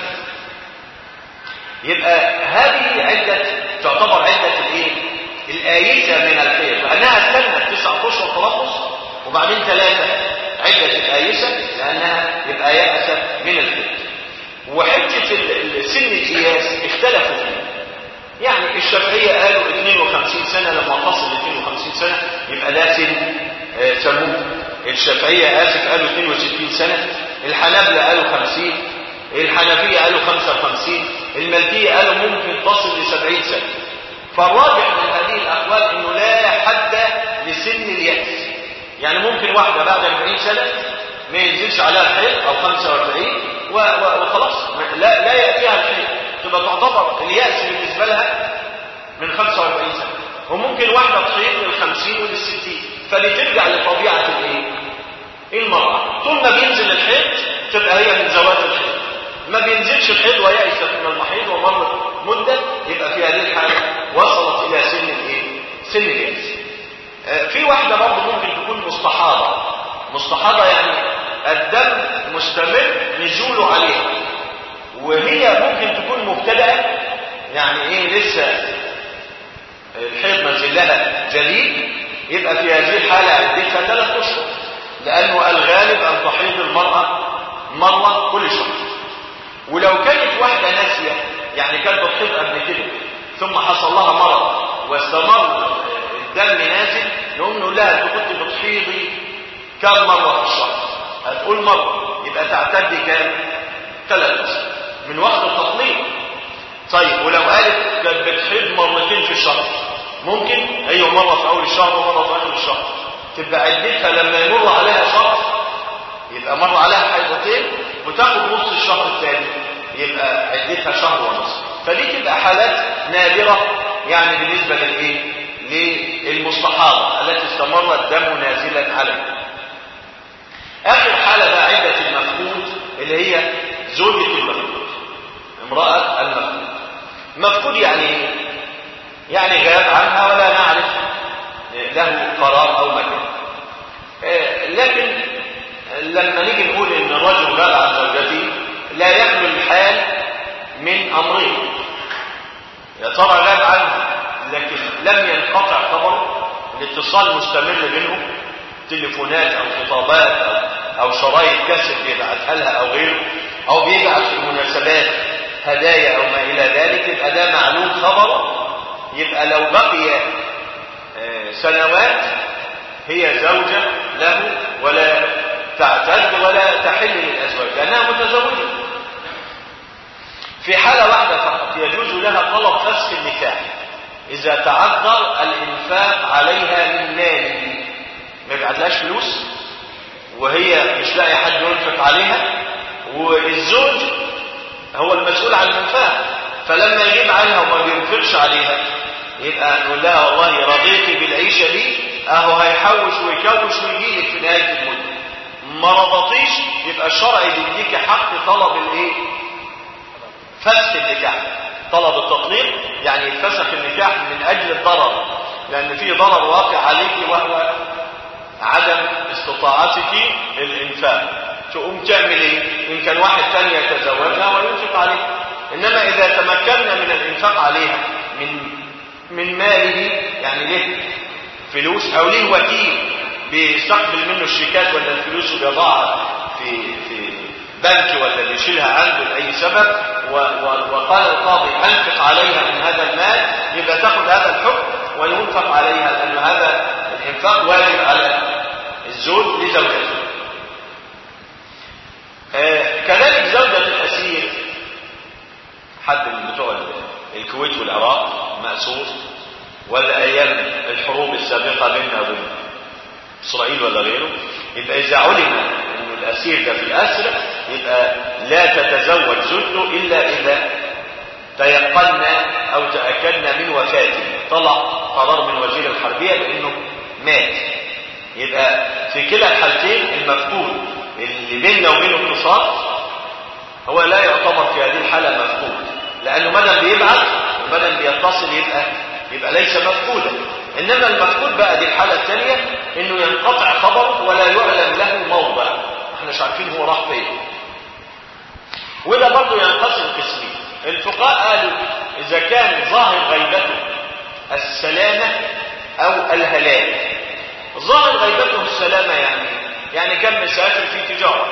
يبقى هذه عدة تعتبر عدة الايه؟ الآيسة من الحيض لأنها استنت تسعة أشهر تربص وبعدين ثلاثة عدة الآيسة لأنها يبقى يأسة من الحيض وحجة ال- ال- سن القياس اختلفوا فيه يعني الشافعية قالوا 52 سنة لما تصل ل 52 سنة يبقى ده سن آه، سموه الشافعية آسف قالوا 62 سنة الحنابلة قالوا 50 الحنفية قالوا 55 المالكية قالوا ممكن تصل ل 70 سنة فالراجح من هذه الأقوال أنه لا حد لسن اليأس يعني ممكن واحدة بعد 40 سنة ما ينزلش عليها الحيض أو 45 و- و- وخلاص ما- لا, لا يأتيها الحيض تبقى تعتبر اليأس بالنسبة لها من 45 سنة وممكن واحدة تحيض من 50 ولل 60 فلترجع لطبيعة الايه؟ المرأة طول ما بينزل الحيض تبقى هي من ذوات الحيض ما بينزلش الحيض ويأست من المحيض ومرت مدة يبقى في هذه الحالة وصلت إلى سن الايه؟ سن اليأس آه، في واحدة برضه ممكن تكون مستحاضة مستحاضة يعني الدم مستمر نزوله عليها وهي ممكن تكون مبتدأة يعني ايه لسه الحيض نزل لها جديد يبقى في هذه الحالة عدتها ثلاث أشهر لأنه الغالب أن تحيض المرأة مرة كل شهر ولو كانت واحدة ناسية يعني كانت بتحيض قبل كده ثم حصل لها مرض واستمر الدم نازل نقوم نقول لها انت كنت بتحيضي كم مرة في الشهر هتقول مرة يبقى تعتدي كام ثلاث أشهر من وقت التطليق طيب ولو قالت كانت بتحيض مرتين في الشهر ممكن هي مرة في أول الشهر ومرة في آخر الشهر تبقى عدتها لما يمر عليها شهر يبقى مر عليها حيضتين وتاخد نص الشهر الثاني يبقى عدتها شهر ونص فدي تبقى حالات نادرة يعني بالنسبة للايه للمستحاضة التي استمر الدم نازلا عليها آخر حالة بقى عدة المفقود اللي هي زوجة المفقود امرأة المفقود مفقود يعني يعني غاب عنها ولا نعرف له قرار أو مكان لكن لما نيجي نقول ان الرجل غاب عن زوجته لا يخلو الحال من امرين يا ترى غاب عنها لكن لم ينقطع خبره الاتصال مستمر بينهم تليفونات او خطابات او, أو شرايط كاسيت بيبعتها لها او غيره او بيبعت في المناسبات هدايا او ما الى ذلك يبقى ده معلوم خبره يبقى لو بقي سنوات هي زوجة له ولا تعتد ولا تحل للأزواج لأنها متزوجة في حالة واحدة فقط يجوز لها طلب فسخ النكاح إذا تعذر الإنفاق عليها من ماله ما يبعتلهاش فلوس وهي مش لاقي حد ينفق عليها والزوج هو المسؤول عن الإنفاق فلما يجيب عنها وما بينفقش عليها يبقى نقول لها والله رضيتي بالعيشة دي اهو هيحوش ويكوش ويجيلك في نهاية المدة ما رضطيش يبقى الشرع بيديك حق طلب الايه فسخ النكاح طلب التطليق يعني يتفسخ النكاح من اجل الضرر لان في ضرر واقع عليك وهو عدم استطاعتك الانفاق تقوم تعمل ايه ان كان واحد ثاني يتزوجها وينفق عليها انما اذا تمكنا من الانفاق عليها من من ماله يعني له فلوس او له وكيل بيستقبل منه الشيكات ولا الفلوس وبيضعها في في بنك ولا بيشيلها عنده لاي سبب و و وقال القاضي انفق عليها من هذا المال يبقى تاخذ هذا الحكم وينفق عليها لان هذا الانفاق واجب على الزوج لزوجته. آه كذلك زوجة الأسير حد من بتوع الكويت والعراق مأسور ولا أيام الحروب السابقة بيننا وبين إسرائيل ولا غيره يبقى إذا علم أن الأسير ده في الأسر يبقى لا تتزوج زوجته إلا إذا تيقنا أو تأكدنا من وفاته طلع قرار من وزير الحربية بأنه مات يبقى في كلا الحالتين المفقود اللي بيننا وبينه اتصال هو لا يعتبر في هذه الحالة مفقود لأنه مدى بيبعت ومدى بيتصل يبقى يبقى ليس مفقودا إنما المفقود بقى دي الحالة الثانية إنه ينقطع خبره ولا يعلم له موضع احنا مش عارفين هو راح فين وده برضه ينقسم قسمين الفقهاء قالوا إذا كان ظاهر غيبته السلامة أو الهلاك ظاهر غيبته السلامة يعني يعني كان مسافر في تجارة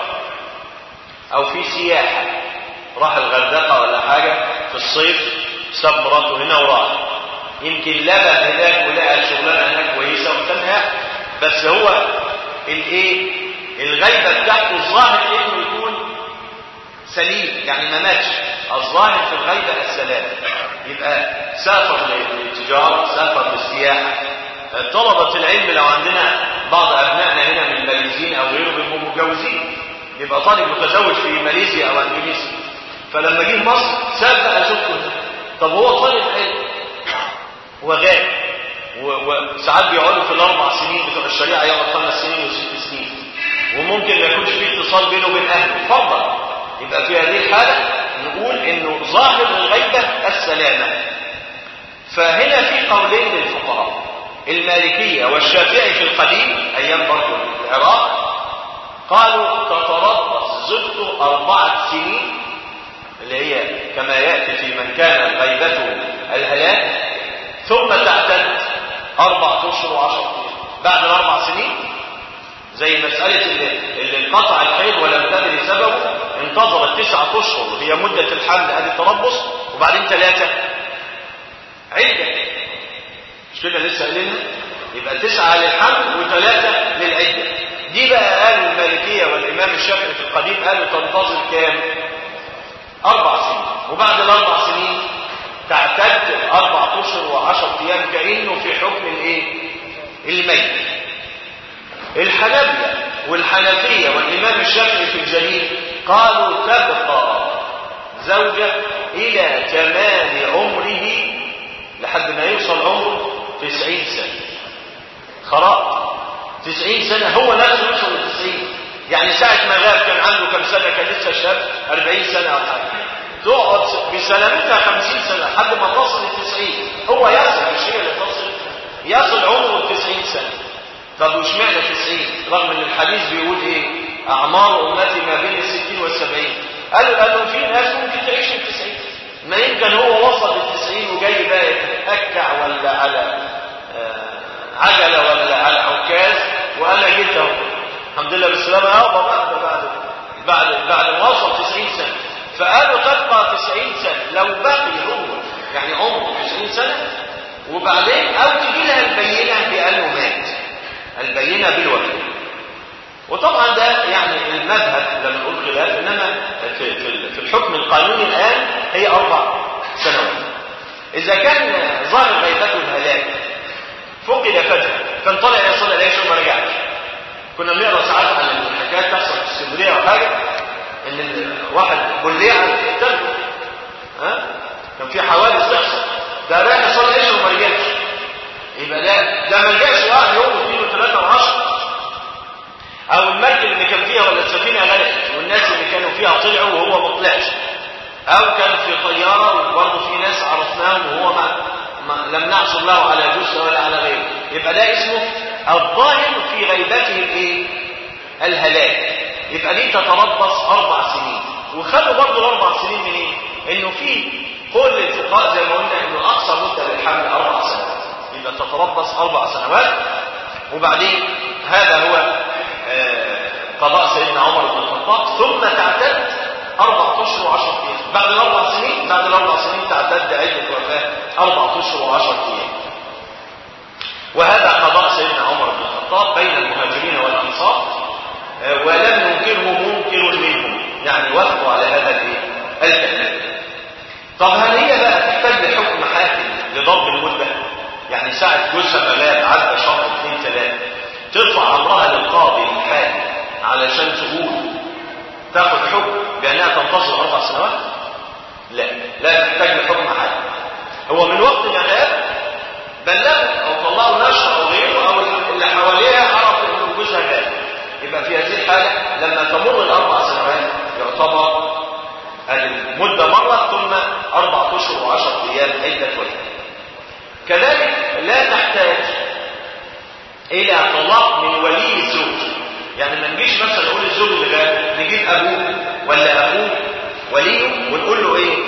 أو في سياحة راح الغردقة ولا حاجة في الصيف ساب مراته هنا وراح يمكن لبى هناك ولقى شغلانة هناك كويسة وتنهى بس هو الايه الغيبة بتاعته الظاهر انه يكون سليم يعني ما ماتش الظاهر في الغيبة السلام يبقى سافر للتجارة سافر للسياحة طلبة العلم لو عندنا بعض أبنائنا هنا من ماليزيين أو غيره بيبقوا متجوزين يبقى طالب متزوج في ماليزيا أو أندونيسيا فلما جه مصر ساب بقى زوجته طب هو طالب علم وغاب وساعات بيقعدوا في الأربع سنين بتوع الشريعة يقعد خمس سنين وست سنين وممكن ما يكونش فيه اتصال بينه وبين أهله فرضا يبقى في هذه الحالة نقول إنه ظاهر الغيبة السلامة فهنا في قولين للفقهاء المالكية والشافعي في القديم أيام برضه العراق قالوا تتربص زوجته أربعة سنين اللي هي كما يأتي في من كان غيبته الهلاك ثم تعتد أربع أشهر وعشر أيام بعد الأربع سنين زي مسألة اللي, اللي انقطع الحيض ولم تدري سببه انتظرت تسعة أشهر هي مدة الحمل ادي التربص وبعدين ثلاثة عدة مش كده لسه قايلينها يبقى تسعة للحمل وثلاثة للعدة دي بقى قالوا المالكية والإمام الشافعي في القديم قالوا تنتظر كام؟ أربع سنين وبعد الأربع سنين تعتد أربع أشهر وعشر أيام كأنه في حكم الإيه؟ الميت الحنابلة والحنفية والإمام الشافعي في الجليل قالوا تبقى زوجة إلى كمال عمره لحد ما يوصل عمره تسعين سنة خلاص تسعين سنة هو نفسه يوصل لتسعين يعني ساعة ما غاب كان عنده كم سنة كان لسه شاب أربعين سنة أو حاجة تقعد بسلامتها خمسين سنة لحد ما تصل للتسعين هو يصل مش هي اللي تصل يصل عمره التسعين سنة طب وش معنى تسعين رغم ان الحديث بيقول ايه اعمار امتي ما بين الستين والسبعين قالوا لانه في ناس ممكن تعيش في التسعين ما يمكن هو وصل للتسعين وجاي بقى يتأكع ولا على آه عجلة ولا على عكاز وانا جيت اهو الحمد لله بالسلامة اه بعد بعد بعد بعد ما وصل 90 سنة فقالوا تبقى 90 سنة لو بقي هو يعني عمره 90 سنة وبعدين او تجي لها البينة بأنه مات البينة بالوفاة وطبعا ده يعني المذهب لما نقول خلاف انما في, في الحكم القانوني الان هي اربع سنوات اذا كان ظاهر غيبته الهلاك فقد فجأة كان طالع يصلي العشاء وما رجعش كنا بنقرا ساعات عن الحكايات تحصل في اسكندريه او حاجه ان واحد بليع تلف ها كان في حوادث تحصل ده رايح يصلي العشاء وما رجعش يبقى ده ده ما رجعش واحد يوم واثنين وثلاثه وعشره او المركب اللي كان فيها ولا السفينه غرقت والناس اللي كانوا فيها طلعوا وهو ما طلعش او كان في طياره وبرضه في ناس عرفناهم وهو ما, ما لم نحصل له على جثه ولا على غيره يبقى ده اسمه الظاهر في غيبته الايه الهلاك يبقى دي تتربص اربع سنين وخدوا برضه الاربع سنين منين إيه؟ انه في كل الفقهاء زي ما قلنا انه اقصى مده للحمل اربع سنوات يبقى تتربص اربع سنوات وبعدين هذا هو آه قضاء سيدنا عمر بن الخطاب ثم تعتد اربع اشهر وعشر ايام بعد الاربع سنين بعد الاربع سنين تعتد عده وفاه اربع اشهر وعشر ايام وهذا قضاء سيدنا عمر بن الخطاب بين المهاجرين والانصار آه ولم ينكره منكر منهم يعني وافقوا على هذا الكلام طب هل هي بقى تحتاج لحكم حاكم لضرب المده يعني ساعه جوزها ما غاب عدى شهر اثنين ثلاثه ترفع امرها للقاضي الحاكم علشان تقول تاخد حكم بانها تنتظر اربع سنوات لا لا تحتاج لحكم حاكم هو من وقت ما غاب بلغوا او طلعوا نشر او غيره او اللي حواليها عرفوا ان جوزها غاب يبقى في هذه الحاله لما تمر الاربع سنوات يعتبر المده مره ثم اربع اشهر وعشر ايام عده وفاه كذلك لا تحتاج الى طلاق من ولي الزوج يعني ما نجيش مثلا نقول الزوج اللي غاب نجيب ابوه ولا اخوه وليه ونقول له ايه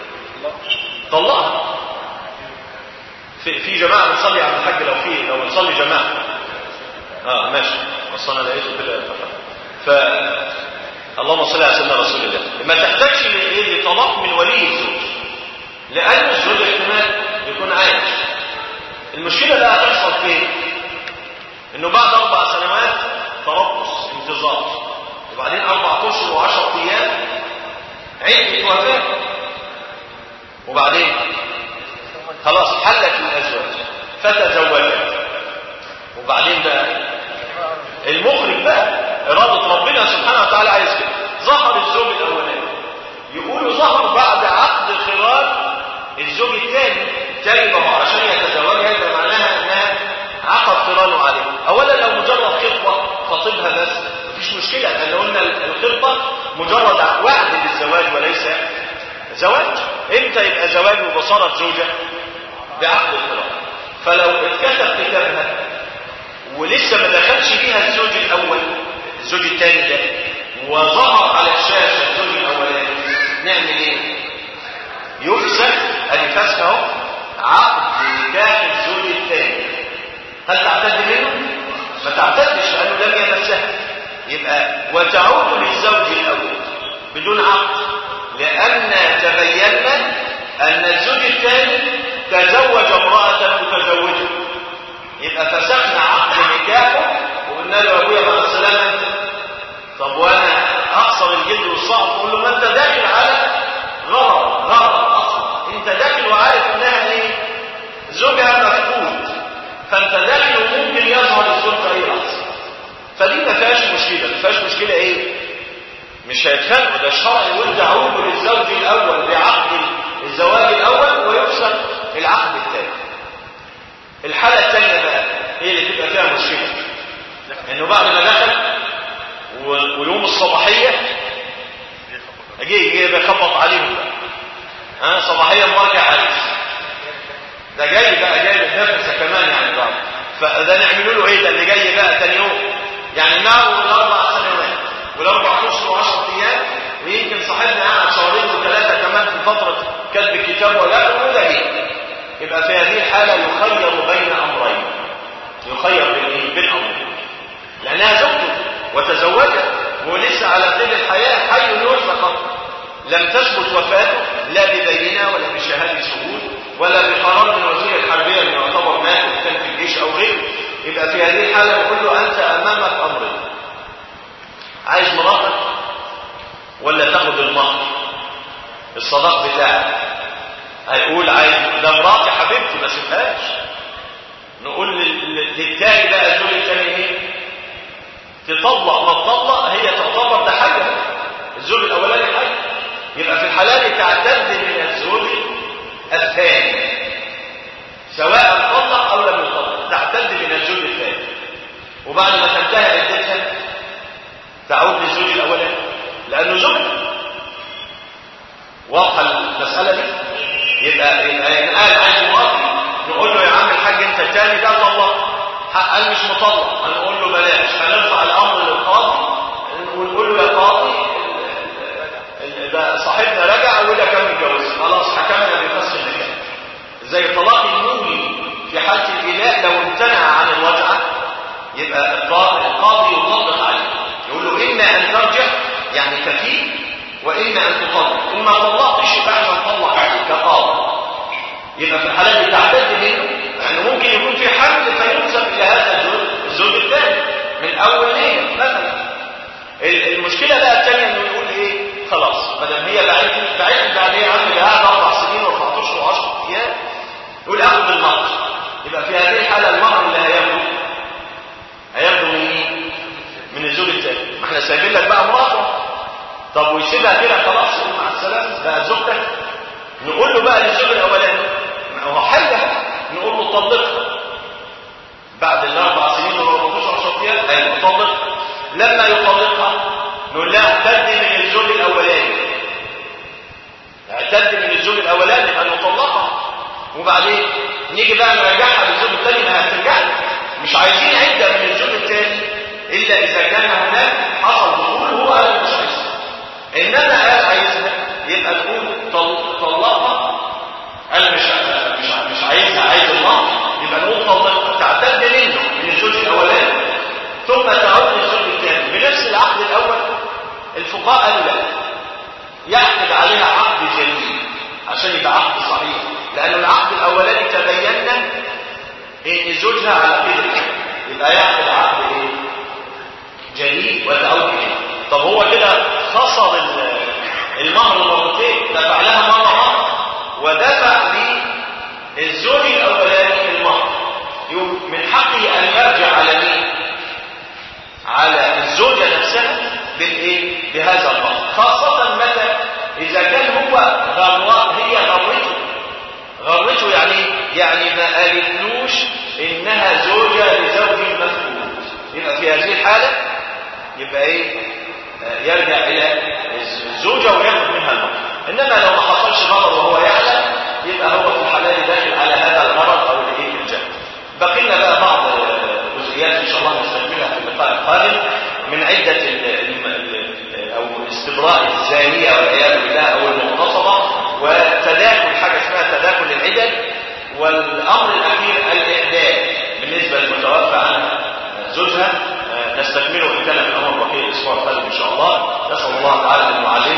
طلقها في في جماعه بتصلي على الحج لو في لو بنصلي جماعه اه ماشي بس انا لقيته كده ف اللهم صل على سيدنا رسول الله ما تحتاجش لايه لطلاق من ولي الزوج لان الزوج احتمال يكون عايش المشكله بقى هتحصل فين انه بعد اربع سنوات تربص انتظار وبعدين اربع اشهر وعشر ايام عده وفاه وبعدين خلاص حلت الازواج فتزوجت وبعدين بقى المخرج بقى اراده ربنا سبحانه وتعالى عايز كده ظهر الزوج الاولاني يقولوا ظهر بعد عقد خراج الزوج الثاني تاني ما هو عشان يتزوجها يبقى معناها انها عقد قرانه عليه اولا لو مجرد خطبه خطيبها بس مفيش مشكله لان قلنا الخطبه مجرد وعد للزواج وليس زواج امتى يبقى زواج وبصارة زوجة بعقد القران فلو اتكتب كتابها ولسه ما دخلش فيها الزوج الاول الزوج الثاني ده وظهر على الشاشه الزوج الاولاني نعمل ايه يفسد ادي فسخ اهو عقد نكاح الزوج الثاني هل تعتد منه ما تعتدش لانه لم يمسها يبقى وتعود للزوج الاول بدون عقد لان تبينا ان الزوج الثاني تزوج امراه متزوجه يبقى فسخنا عقد نكاحه وقلنا له يا ابويا مع السلامه انت طب وانا اقصر الجلد والصعب اقول له ما انت داخل على غرض غرض اصلا انت داخل وعارف انها ايه زوجها مفقود فانت داخل وممكن يظهر الزوج في اي لحظه فدي ما فيهاش مشكله ما فيهاش مشكله ايه مش هيتخانقوا ده الشرع يقول تعود للزوج الاول بعقد الزواج الاول ويفسخ العقد الثاني الحاله الثانيه بقى هي اللي تبقى فيها مشكله انه بعد ما دخل ويوم الصباحيه اجي جاي بيخبط عليهم بقى ها صباحيه مرجع عريس ده جاي بقى جاي بالنفسه كمان يعني بقى فده نعملوا له ايه ده اللي جاي بقى ثاني يوم يعني معه الاربع سنوات والاربع اشهر و10 ايام ويمكن صاحبنا قعد شهرين وثلاثه كمان في فتره كتب الكتاب ولا وده جه يبقى في هذه الحاله يخير بين امرين يخير بين بين امرين لانها زوجته وتزوجت ولسه على قيد الحياه حي يرزق لم تثبت وفاته لا ببينه ولا بشهاده شهود ولا بقرار من وزير الحربيه انه يعتبر مات وكان في الجيش او غيره يبقى في هذه الحاله نقول له انت امامك امرين عايز مراتك ولا تاخد المهر الصداق بتاعك هيقول عايز ده مراتي حبيبتي ما سيبهاش نقول للتاني بقى الزوج التاني ايه تطلق ما تطلق هي تعتبر ده حاجه الزوج الاولاني حاجه يبقى في الحلال تعتد من الزوج الثاني سواء طلق او لم يطلق تعتد من الزوج الثاني وبعد ما تنتهي عدتها تعود للزوج الاولاني لانه زوج واضحه المساله دي يبقى يبقى ان قال عايز مراتي نقول له يا عم الحاج انت الثاني ده طلق قال مش مطلق هنقول له بلاش هنرفع الامر للقاضي ونقول له يا قاضي ده صاحبنا رجع وده كان متجوز خلاص حكمنا بفسخ النكاح زي طلاق المولي في حاله الاله لو امتنع عن الوجعه يبقى القاضي يطلق عليه يقول له اما ان ترجع يعني كفيل واما ان تطلق ان ما طلقتش يبقى احنا نطلق عليه كقاضي يبقى في الحالات دي تعتد منه يعني ممكن يكون في حمل فينسب الى هذا الزوج الزوج الثاني من اول ليله مثلا المشكله بقى الثانيه انه يقول ايه خلاص ما دام هي بعيد بعيد عليه عم ده قاعد اربع سنين واربع اشهر و10 ايام يقول اخذ المهر يبقى في هذه الحاله المهر اللي هياخده هياخده من مين؟ من الزوج الثاني ما احنا سايبين لك بقى مراته طب ويسيبها كده خلاص مع السلامه بقى زوجتك نقول له بقى للزوج الاولاني هو حلها نقول له طلقها بعد الاربع سنين و14 10 ايام ايوه طلقها لما يطلقها نقول لها اعتد من الزوج الاولاني اعتد من الزوج الاولاني ان يطلقها وبعدين نيجي بقى نرجعها للزوج الثاني ما هترجع مش عايزين عده من الزوج الثاني الا اذا كان هناك حصل دخول هو قال مش عايزها انما قال عايزها يبقى نقول طلقها قال مش مش مش عايزها عايز الله يبقى نقول طلقها تعتد منه من الزوج الاولاني ثم تعود للزوج الثاني بنفس العقد الاول الفقهاء قالوا لا يعقد عليها عقد جديد عشان يبقى عقد صحيح لان العقد الاولاني تبينا ان زوجها على كده يبقى يعقد عقد ايه جديد وتعود اليه طب هو كده خسر المهر مرتين دفع لها مره مهر ودفع للزوج الاولاني المهر من حقه ان يرجع على مين على الزوجه نفسها بالايه بهذا المهر خاصه متى اذا كان هو غروا هي غرته غرته يعني يعني ما قالتلوش انها زوجه لزوج مفقود يبقى في هذه الحاله يبقى ايه يرجع الى الزوجه وياخد منها المهر انما لو ما حصلش غرض وهو يعلم يبقى هو في الحلال داخل على هذا الغرض او الايه الجهل بقي لنا بقى بعض جزئيات ان شاء الله نستكملها في اللقاء القادم من عده ال ال او استبراء الزانيه والعياذ بالله او والأمر الأخير الإعداد بالنسبة للمتوفى عنها زوجها نستكمله إن كان الأمر بقي الأسبوع القادم إن شاء الله نسأل الله تعالى أن يعلمنا